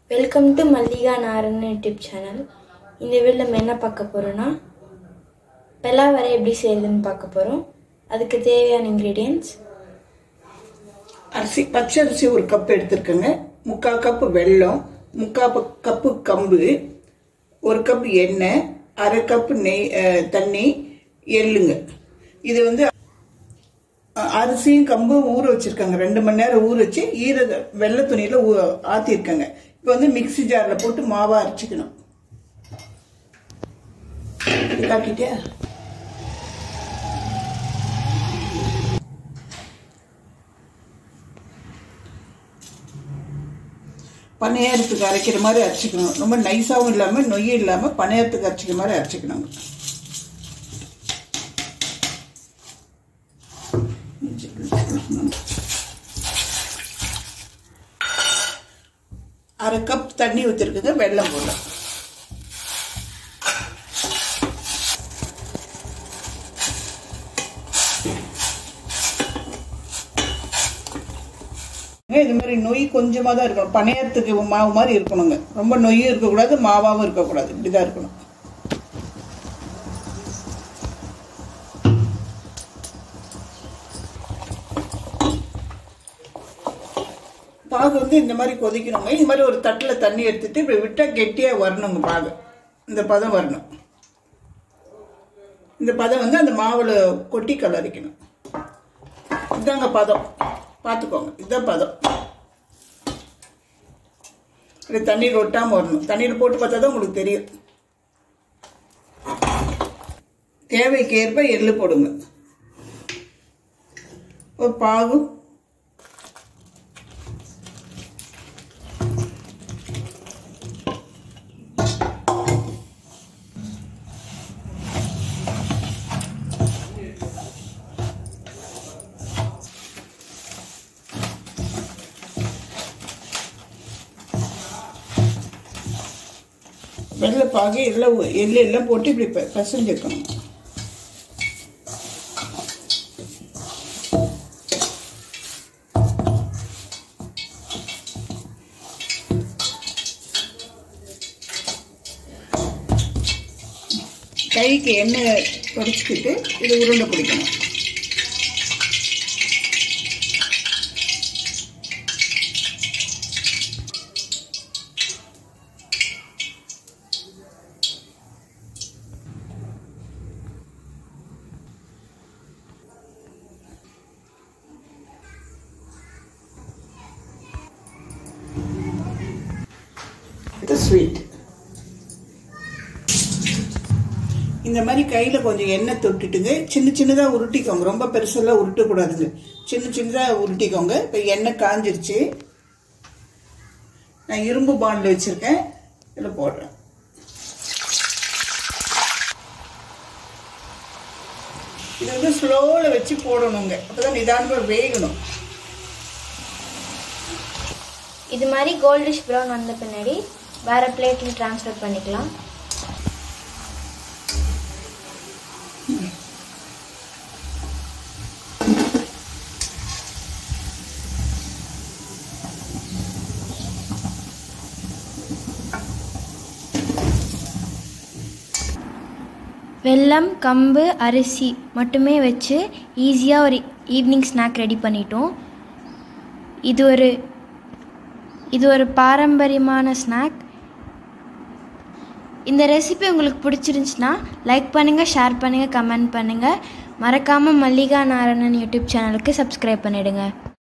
welcome to Mallika Naran YouTube channel இந்த வீடியோவில் நம்ம என்ன பார்க்க போகிறோன்னா பெலா வரை எப்படி செய்யறதுன்னு பார்க்க போகிறோம் அதுக்கு தேவையான இன்க்ரீடியன்ட்ஸ் அரிசி பச்சை அரிசி ஒரு கப் எடுத்துருக்கேங்க முக்கால் கப்பு வெல்லம் முக்கால் ப- கப்பு கம்பு ஒரு கப் எண்ணெய் அரை கப்பு நெய் அஹ், தண்ணி எள்ளுங்க இது வந்து அஹ், அரிசியும் கம்பும் ஊற வச்சிருக்காங்க ரெண்டு மணி நேரம் ஊற வச்சு ஈர வெள்ளை துணியில் ஊ ஆற்றிருக்காங்க இப்போ வந்து மிக்ஸி ஜாரில் போட்டு மாவாக அரைச்சிக்கணும் இது காட்டிட்டியா பணியாரத்துக்கு அரைக்கிற மாதிரி அரைச்சிக்கணும் ரொம்ப நைஸாகவும் இல்லாமல் நொய்யும் இல்லாமல் பணியாரத்துக்கு அரைச்சிக்கிற மாதிரி அரைச்சிக்கணும் அரை கப் தண்ணி ஊற்றிருக்குங்க வெல்லம் போடலாம் இது மாதிரி நொய் கொஞ்சமாக தான் இருக்கணும் பணியாரத்துக்கு மாவு மாதிரி இருக்கணுங்க ரொம்ப நொய்யும் இருக்கக்கூடாது மாவாகவும் இருக்கக்கூடாது இப்படி தான் இருக்கணும் பாகு வந்து இந்த மாதிரி கொதிக்கணுங்க இந்த மாதிரி ஒரு தட்டில் தண்ணி எடுத்துட்டு இப்படி விட்டால் கெட்டியாக வரணுங்க பாகு இந்த பதம் வரணும் இந்த பதம் வந்து அந்த மாவில் கொட்டி கலரிக்கணும் இதாங்க பதம் பார்த்துக்கோங்க இதுதான் பதம் இப்படி தண்ணீர் ஒட்டாமல் வரணும் தண்ணீர் போட்டு பார்த்தா தான் உங்களுக்கு தெரியும் தேவைக்கு ஏற்ப எள்ளு போடுங்க ஒரு பாகு வெள்ளை பாகு எல்லாம் ஊ- எள்ளு எல்லாம் போட்டு இப்படி பெ- பிசைஞ்சுக்கணும் கைக்கு எண்ணெய் தொடச்சிக்கிட்டு இது உருண்டை பிடிக்கணும் இது ஸ்வீட் இந்த மாதிரி கையில் கொஞ்சம் எண்ணெய் தொட்டுட்டுங்க சின்ன சின்னதாக உருட்டிக்கோங்க ரொம்ப பெருசெல்லாம் உருட்டக்கூடாதுங்க சின்ன சின்னதாக உருட்டிக்கோங்க இப்போ எண்ணெய் காஞ்சிருச்சு நான் இரும்பு பாண்டில் வச்சுருக்கேன் இதில் போடுறேன் இது வந்து ஸ்லோவில் வச்சு போடணுங்க அப்போ தான் நிதானமாக வேகணும் இது மாதிரி கோல்டிஷ் ப்ரௌன் வந்த பின்னாடி வேறு பிளேட்டில் ட்ரான்ஸ்ஃபர் பண்ணிக்கலாம் வெல்லம் கம்பு அரிசி மட்டுமே வச்சு ஈஸியாக ஒரு ஈவினிங் ஸ்நாக் ரெடி பண்ணிட்டோம் இது ஒரு இது ஒரு பாரம்பரியமான ஸ்நாக் இந்த ரெசிபி உங்களுக்கு பிடிச்சிருந்துச்சுன்னா லைக் பண்ணுங்கள் ஷேர் பண்ணுங்கள் கமெண்ட் பண்ணுங்கள் மறக்காமல் மல்லிகா நாராயணன் யூடியூப் சேனலுக்கு சப்ஸ்கிரைப் பண்ணிடுங்க